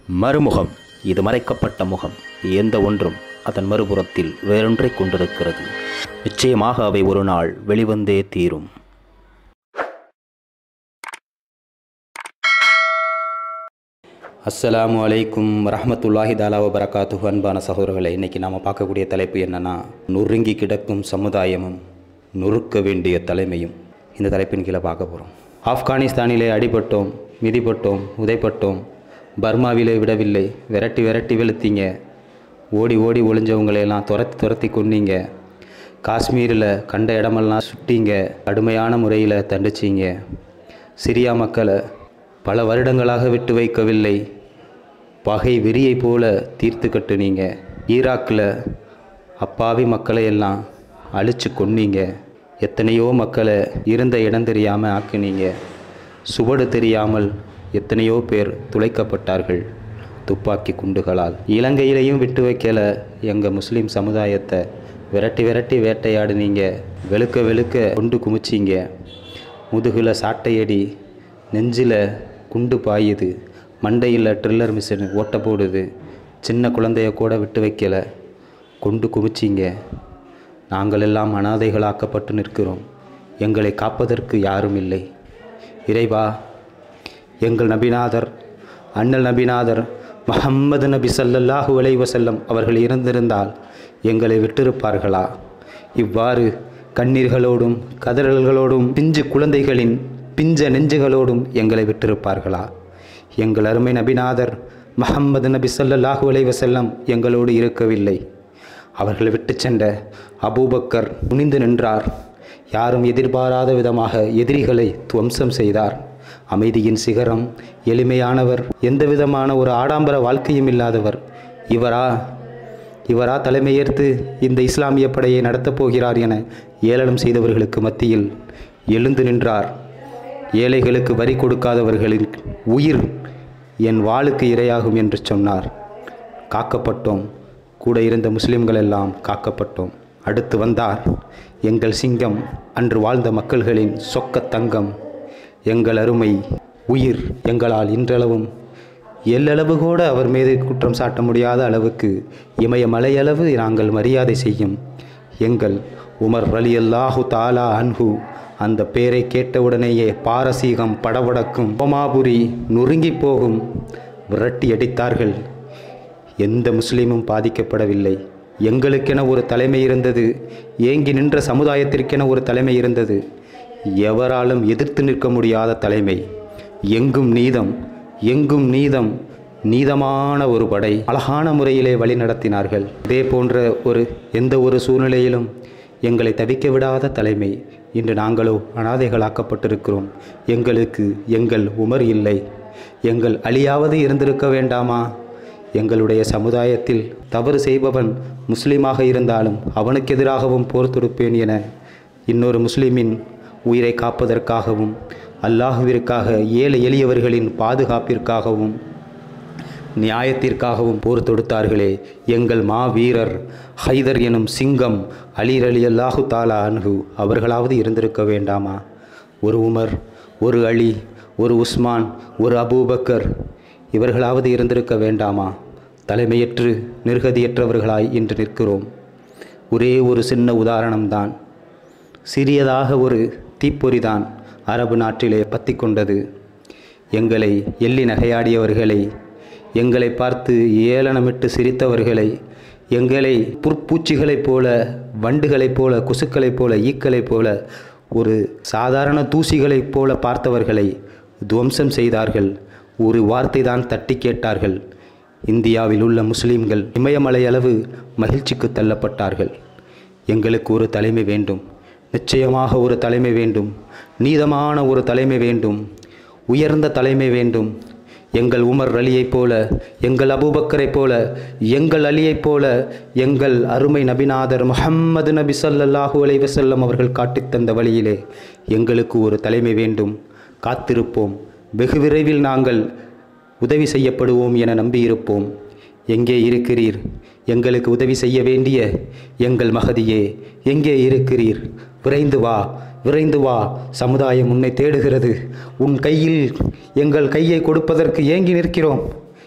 மறுமுகம் இது மறைக்கப்பட்ட முகம் எந்த ஒன்றும் அதன் மறுபுறத்தில் வேறொன்றை கொண்டிருக்கிறது நிச்சயமாக அவை ஒரு நாள் வெளிவந்தே தீரும் அஸ்ஸலாமு அலைக்கும் வரஹ்மத்துல்லாஹி தாலா வபரகாத்துஹு அன்பான சகோதரர்களை இன்றைக்கி நாம் பார்க்கக்கூடிய தலைப்பு என்னென்னா நொறுங்கி கிடக்கும் சமுதாயமும் நொறுக்க வேண்டிய தலைமையும் இந்த தலைப்பின் கீழே பார்க்க போகிறோம் ஆப்கானிஸ்தானிலே அடிபட்டோம் மிதிப்பட்டோம் உதைப்பட்டோம் பர்மாவிலே விடவில்லை விரட்டி விரட்டி வெளுத்தீங்க ஓடி ஓடி ஒளிஞ்சவங்களையெல்லாம் துரத்தி துரத்தி கொன்னீங்க காஷ்மீரில் கண்ட இடமெல்லாம் சுட்டீங்க கடுமையான முறையில் தண்டிச்சிங்க சிரியா மக்களை பல வருடங்களாக விட்டு வைக்கவில்லை பகை வெறியைப் போல தீர்த்து கட்டுனீங்க ஈராக்கில் அப்பாவி மக்களை எல்லாம் அழிச்சு கொன்னீங்க எத்தனையோ மக்களை இருந்த இடம் தெரியாமல் ஆக்குனீங்க சுவடு தெரியாமல் எத்தனையோ பேர் துளைக்கப்பட்டார்கள் துப்பாக்கி குண்டுகளால் இலங்கையிலையும் விட்டு வைக்கல எங்கள் முஸ்லீம் சமுதாயத்தை விரட்டி விரட்டி வேட்டையாடுனீங்க வெளுக்க வெளுக்க கொண்டு குமிச்சிங்க முதுகில் சாட்டையடி நெஞ்சில் குண்டு பாயுது மண்டையில் ட்ரில்லர் மிஷின் ஓட்ட போடுது சின்ன குழந்தைய கூட விட்டு வைக்கல கொண்டு குமிச்சிங்க நாங்கள் எல்லாம் அனாதைகளாக்கப்பட்டு நிற்கிறோம் எங்களை காப்பதற்கு யாரும் இல்லை இறைவா எங்கள் நபிநாதர் அண்ணல் நபிநாதர் முஹம்மது நபி ஸல்லல்லாஹு அலைஹி வஸல்லம் அவர்கள் இருந்திருந்தால் எங்களை விட்டிருப்பார்களா இவ்வாறு கண்ணீர்களோடும் கதறல்களோடும் பிஞ்சு குழந்தைகளின் பிஞ்ச நெஞ்சுகளோடும் எங்களை விட்டிருப்பார்களா எங்கள் அருமை நபிநாதர் முஹம்மது நபி ஸல்லல்லாஹு அலைஹி வஸல்லம் எங்களோடு இருக்கவில்லை அவர்கள் விட்டு சென்ற அபூபக்கர் துணிந்து நின்றார் யாரும் எதிர்பாராத விதமாக எதிரிகளை துவம்சம் செய்தார் அமைதியின் சிகரம் எளிமையானவர் எந்த விதமான ஒரு ஆடம்பர வாழ்க்கையும் இல்லாதவர் இவரா இவரா தலைமையேற்று இந்த இஸ்லாமிய படையை நடத்தப் போகிறார் என ஏளனம் செய்தவர்களுக்கு மத்தியில் எழுந்து நின்றார் ஏழைகளுக்கு வரி கொடுக்காதவர்களின் உயிர் என் வாளுக்கு இரையாகும் என்று சொன்னார் காக்கப்பட்டோம் கூட இருந்த முஸ்லிம்கள் எல்லாம் காக்கப்பட்டோம் அடுத்து வந்தார் எங்கள் சிங்கம் அன்று வாழ்ந்த மக்கள்களின் சொக்க தங்கம் எங்கள் அருமை உயிர் எங்களால் இன்றளவும் எல்லளவு கூட அவர் மீது குற்றம் சாட்ட முடியாத அளவுக்கு இமய மலையளவு நாங்கள் மரியாதை செய்யும் எங்கள் உமர் அலி அல்லாஹு தாலா அன்ஹு அந்த பேரை கேட்டவுடனேயே பாரசீகம் படபடக்கும் ஓமாபுரி நொறுங்கி போகும் விரட்டி அடித்தார்கள் எந்த முஸ்லீமும் பாதிக்கப்படவில்லை எங்களுக்கென ஒரு தலைமை இருந்தது ஏங்கி நின்ற சமுதாயத்திற்கென ஒரு தலைமை இருந்தது எவராலும் எதிர்த்து நிற்க முடியாத தலைமை எங்கும் நீதம் எங்கும் நீதம் நீதமான ஒரு படை அழகான முறையிலே வழி நடத்தினார்கள் இதே போன்ற ஒரு எந்த ஒரு சூழ்நிலையிலும் எங்களை தவிக்க விடாத தலைமை இன்று நாங்களோ அனாதைகளாக்கப்பட்டிருக்கிறோம் எங்களுக்கு எங்கள் உமர் இல்லை எங்கள் அழியாவது இருந்திருக்க வேண்டாமா எங்களுடைய சமுதாயத்தில் தவறு செய்பவன் முஸ்லீமாக இருந்தாலும் அவனுக்கு எதிராகவும் போர் தொடுப்பேன் என இன்னொரு முஸ்லீமின் உயிரை காப்பதற்காகவும் அல்லாஹுவிற்காக ஏழை எளியவர்களின் பாதுகாப்பிற்காகவும் நியாயத்திற்காகவும் போர் தொடுத்தார்களே எங்கள் மா வீரர் ஹைதர் எனும் சிங்கம் அலீர் அலி அல்லாஹு தாலா அன்ஹு அவர்களாவது இருந்திருக்க வேண்டாமா ஒரு உமர் ஒரு அலி ஒரு உஸ்மான் ஒரு அபூபக்கர் இவர்களாவது இருந்திருக்க வேண்டாமா தலைமையற்று நிர்கதியற்றவர்களாய் இன்று நிற்கிறோம் ஒரே ஒரு சின்ன உதாரணம்தான் சிறியதாக ஒரு தீப்பொறிதான் அரபு நாட்டிலே பற்றி கொண்டது எங்களை எள்ளி நகையாடியவர்களை எங்களை பார்த்து ஏளனமிட்டு சிரித்தவர்களை எங்களை புற்பூச்சிகளைப் போல வண்டுகளைப் போல கொசுக்களைப் போல ஈக்களைப் போல ஒரு சாதாரண தூசிகளைப் போல பார்த்தவர்களை துவம்சம் செய்தார்கள் ஒரு வார்த்தை தான் தட்டி கேட்டார்கள் இந்தியாவில் உள்ள முஸ்லீம்கள் இமயமலை அளவு மகிழ்ச்சிக்கு தள்ளப்பட்டார்கள் எங்களுக்கு ஒரு தலைமை வேண்டும் நிச்சயமாக ஒரு தலைமை வேண்டும் நீதமான ஒரு தலைமை வேண்டும் உயர்ந்த தலைமை வேண்டும் எங்கள் உமர் அலியைப் போல எங்கள் அபூபக்கரைப் போல எங்கள் அலியைப் போல எங்கள் அருமை நபிநாதர் முஹம்மது நபி ஸல்லல்லாஹு அலைஹி வஸல்லம் அவர்கள் காட்டித் தந்த வழியிலே எங்களுக்கு ஒரு தலைமை வேண்டும் காத்திருப்போம் வெகு விரைவில் நாங்கள் உதவி செய்யப்படுவோம் என நம்பியிருப்போம் எங்கே இருக்கிறீர் எங்களுக்கு உதவி செய்ய வேண்டிய எங்கள் மகதியே எங்கே இருக்கிறீர் விரைந்து வா விரைந்து வா சமுதாயம் உன்னை தேடுகிறது உன் கையில் எங்கள் கையை கொடுப்பதற்கு ஏங்கி நிற்கிறோம்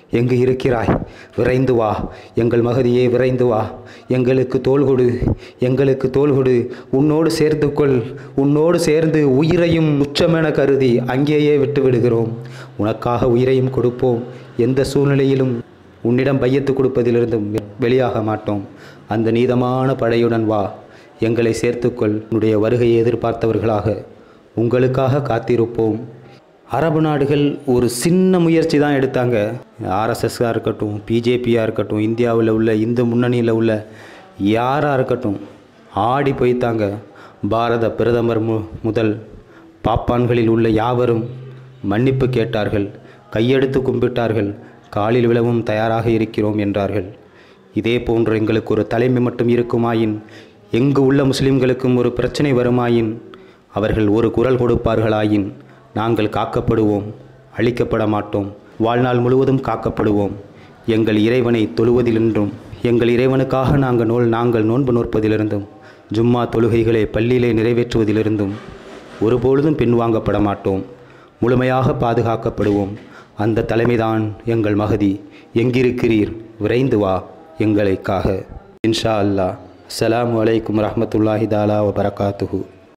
எங்கு இருக்கிறாய் விரைந்து வா எங்கள் மகதியே விரைந்து வா எங்களுக்கு தோள் கொடு எங்களுக்கு தோள் கொடு உன்னோடு சேர்த்து கொள் உன்னோடு சேர்ந்து உயிரையும் உச்சமென கருதி அங்கேயே விட்டு விடுகிறோம் உனக்காக உயிரையும் கொடுப்போம் எந்த சூழ்நிலையிலும் உன்னிடம் பையத்து கொடுப்பதிலிருந்து வெளியாக மாட்டோம் அந்த நீதமான படையுடன் வா எங்களை சேர்த்துக்கொள் உன்னுடைய வருகையை எதிர்பார்த்தவர்களாக உங்களுக்காக காத்திருப்போம் அரபு நாடுகள் ஒரு சின்ன முயற்சி தான் எடுத்தாங்க ஆர்எஸ்எஸ்ஸாக இருக்கட்டும் பிஜேபியாக இருக்கட்டும் இந்தியாவில் உள்ள இந்து முன்னணியில் உள்ள யாராக இருக்கட்டும் ஆடி போய்த்தாங்க பாரத பிரதமர் மு முதல் பாப்பான்களில் உள்ள யாவரும் மன்னிப்பு கேட்டார்கள் கையெடுத்து கும்பிட்டார்கள் காலில் விழவும் தயாராக இருக்கிறோம் என்றார்கள் இதே போன்று எங்களுக்கு ஒரு தலைமை மட்டும் இருக்குமாயின் எங்கு உள்ள முஸ்லிம்களுக்கும் ஒரு பிரச்சனை வருமாயின் அவர்கள் ஒரு குரல் கொடுப்பார்களாயின் நாங்கள் காக்கப்படுவோம் அழிக்கப்பட மாட்டோம் வாழ்நாள் முழுவதும் காக்கப்படுவோம் எங்கள் இறைவனை தொழுவதிலிருந்தும் எங்கள் இறைவனுக்காக நாங்கள் நோல் நாங்கள் நோன்பு நோற்பதிலிருந்தும் ஜும்மா தொழுகைகளை பள்ளியிலே நிறைவேற்றுவதிலிருந்தும் ஒருபொழுதும் பின்வாங்கப்பட மாட்டோம் முழுமையாக பாதுகாக்கப்படுவோம் அந்த தலைமைதான் எங்கள் மகதி எங்கிருக்கிறீர் விரைந்து வா எங்களுக்காக இன்ஷா அல்லாஹ் அஸ்ஸலாமு அலைக்கும் ரஹ்மத்துல்லாஹி தாலா வபரகாத்துஹு